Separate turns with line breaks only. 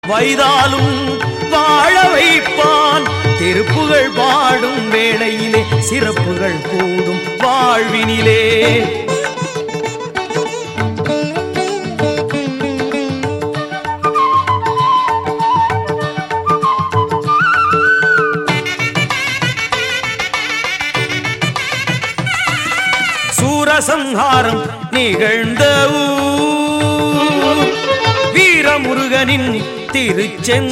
வைதாலும் வாழ வைப்பான் திருப்புகள் பாடும் வேளையிலே சிறப்புகள் கூடும் வாழ்வினிலே சூரசம்ஹாரம் நிகழ்ந்த ஊர் வீரமுருகனின் திருச்செந்த